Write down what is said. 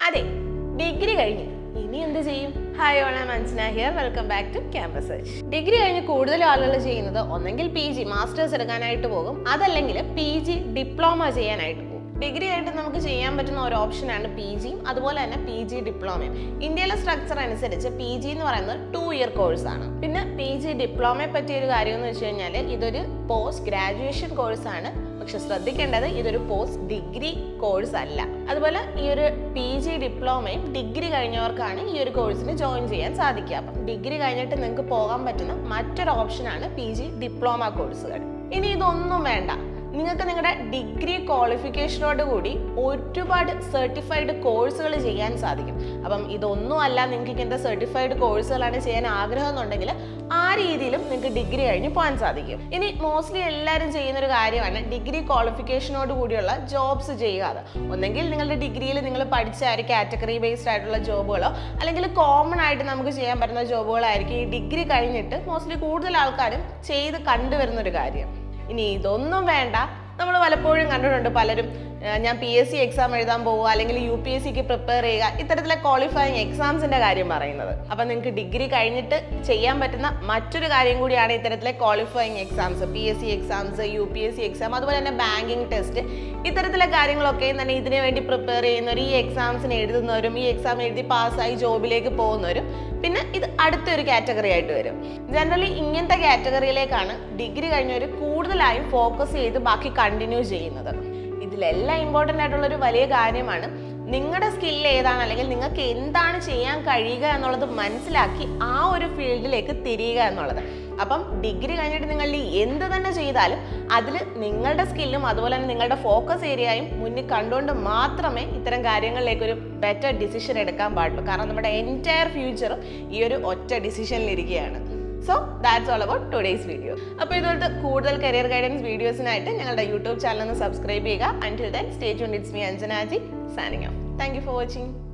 അതെ ഡിഗ്രി കഴിഞ്ഞു ഇനി എന്ത് ചെയ്യും hi all I Manjana here welcome back to campus search degree കഴിഞ്ഞ് കൂടുതൽ ആളുകൾ ചെയ്യുന്നത് ഒന്നെങ്കിൽ പി ജി മാസ്റ്റേഴ്സ് എടുക്കാനായിട്ട് പോകും അതല്ലെങ്കിൽ പി ജി ഡിപ്ലോമ ചെയ്യാനായിട്ട് പോകും ഡിഗ്രി ആയിട്ട് നമുക്ക് ചെയ്യാൻ പറ്റുന്ന ഒരു ഓപ്ഷനാണ് പി ജിയും അതുപോലെ തന്നെ പി ജി ഡിപ്ലോമയും ഇന്ത്യയിലെ സ്ട്രക്ചർ അനുസരിച്ച് പി ജി എന്ന് പറയുന്നത് ടു ഇയർ കോഴ്സാണ് പിന്നെ പി ജി ഡിപ്ലോമയെ പറ്റിയ ഒരു കാര്യം എന്ന് വെച്ച് കഴിഞ്ഞാൽ ഇതൊരു പോസ്റ്റ് ഗ്രാജുവേഷൻ കോഴ്സാണ് പക്ഷെ ശ്രദ്ധിക്കേണ്ടത് ഇതൊരു പോസ്റ്റ് ഡിഗ്രി കോഴ്സ് അല്ല അതുപോലെ ഈ ഒരു പി ജി ഡിപ്ലോമയും ഡിഗ്രി കഴിഞ്ഞവർക്കാണ് ഈ ഒരു കോഴ്സിന് ജോയിൻ ചെയ്യാൻ സാധിക്കുക അപ്പം ഡിഗ്രി കഴിഞ്ഞിട്ട് നിങ്ങൾക്ക് പോകാൻ പറ്റുന്ന മറ്റൊരു ഓപ്ഷനാണ് പി ജി ഡിപ്ലോമ കോഴ്സുകൾ ഇനി ഇതൊന്നും വേണ്ട നിങ്ങൾക്ക് നിങ്ങളുടെ ഡിഗ്രി ക്വാളിഫിക്കേഷനോട് കൂടി ഒരുപാട് സർട്ടിഫൈഡ് കോഴ്സുകൾ ചെയ്യാൻ സാധിക്കും അപ്പം ഇതൊന്നും അല്ല നിങ്ങൾക്ക് ഇങ്ങനത്തെ സർട്ടിഫൈഡ് കോഴ്സുകളാണ് ചെയ്യാൻ ആഗ്രഹം എന്നുണ്ടെങ്കിൽ ആ രീതിയിലും നിങ്ങൾക്ക് ഡിഗ്രി കഴിഞ്ഞ് പോകാൻ സാധിക്കും ഇനി മോസ്റ്റ്ലി എല്ലാവരും ചെയ്യുന്ന ഒരു കാര്യമാണ് ഡിഗ്രി ക്വാളിഫിക്കേഷനോട് കൂടിയുള്ള ജോബ്സ് ചെയ്യുക ഒന്നെങ്കിൽ നിങ്ങളുടെ ഡിഗ്രിയിൽ നിങ്ങൾ പഠിച്ച ഒരു കാറ്റഗറി ബേസ്ഡ് ആയിട്ടുള്ള ജോബുകളോ അല്ലെങ്കിൽ കോമൺ ആയിട്ട് നമുക്ക് ചെയ്യാൻ പറ്റുന്ന ജോബുകളായിരിക്കും ഈ ഡിഗ്രി കഴിഞ്ഞിട്ട് മോസ്റ്റ്ലി കൂടുതൽ ആൾക്കാരും ചെയ്ത് കണ്ടുവരുന്ന ഒരു കാര്യം ഇനി ഇതൊന്നും വേണ്ട നമ്മൾ പലപ്പോഴും കണ്ടിട്ടുണ്ട് പലരും ആ, ഞാൻ പി എസ് സി എക്സാം എഴുതാൻ പോവുക അല്ലെങ്കിൽ യു പി എസ് സിക്ക് പ്രിപ്പയർ ചെയ്യുക ഇത്തരത്തിലെ ക്വാളിഫയിങ് എക്സാംസിന്റെ കാര്യം പറയുന്നത് അപ്പം നിങ്ങൾക്ക് ഡിഗ്രി കഴിഞ്ഞിട്ട് ചെയ്യാൻ പറ്റുന്ന മറ്റൊരു കാര്യം കൂടിയാണ് ഇത്തരത്തിലെ qualifying exams P S C exams U P S C exam അതുപോലെ തന്നെ ബാങ്കിങ് ടെസ്റ്റ് ഇത്തരത്തിലെ കാര്യങ്ങളൊക്കെ തന്നെ ഇതിനു വേണ്ടി പ്രിപ്പയർ ചെയ്യുന്നവരും ഈ എക്സാംസിന് എഴുതുന്നവരും ഈ എക്സാം എഴുതി പാസ്സായി ജോബിലേക്ക് പോകുന്നവരും പിന്നെ ഇത് അടുത്തൊരു കാറ്റഗറി ആയിട്ട് വരും ജനറലി ഇങ്ങനത്തെ കാറ്റഗറിയിലേക്കാണ് ഡിഗ്രി കഴിഞ്ഞവർ കൂടുതലായും ഫോക്കസ് ചെയ്ത് ബാക്കി കണ്ടിന്യൂ ചെയ്യുന്നത് ഇതിലെല്ലാം ഇമ്പോർട്ടൻ്റ് ആയിട്ടുള്ള ഒരു വലിയ കാര്യമാണ് നിങ്ങളുടെ സ്കില്ല് ഏതാണ് അല്ലെങ്കിൽ നിങ്ങൾക്ക് എന്താണ് ചെയ്യാൻ കഴിയുക എന്നുള്ളത് മനസ്സിലാക്കി ആ ഒരു ഫീൽഡിലേക്ക് തിരിയുക എന്നുള്ളത് അപ്പം ഡിഗ്രി കഴിഞ്ഞിട്ട് നിങ്ങൾ ഈ എന്ത് തന്നെ ചെയ്താലും അതിൽ നിങ്ങളുടെ സ്കില്ലും അതുപോലെ തന്നെ നിങ്ങളുടെ ഫോക്കസ് ഏരിയയും മുന്നിൽ കണ്ടുകൊണ്ട് മാത്രമേ ഇത്തരം കാര്യങ്ങളിലേക്ക് ഒരു ബെറ്റർ ഡിസിഷൻ എടുക്കാൻ പാടുള്ളൂ കാരണം നമ്മുടെ എൻറ്റയർ ഫ്യൂച്ചറും ഈ ഒരു ഒറ്റ ഡിസിഷനിലിരിക്കുകയാണ് so that's all about today's video അപ്പോൾ ഇതുപോലത്തെ കൂടുതൽ കരിയർ ഗൈഡൻസ് വീഡിയോസിനായിട്ട് ഞങ്ങളുടെ യൂട്യൂബ് ചാനൽ ഒന്ന് സബ്സ്ക്രൈബ് ചെയ്യുക until then stay tune it's me Anjanaji signing off thank you for watching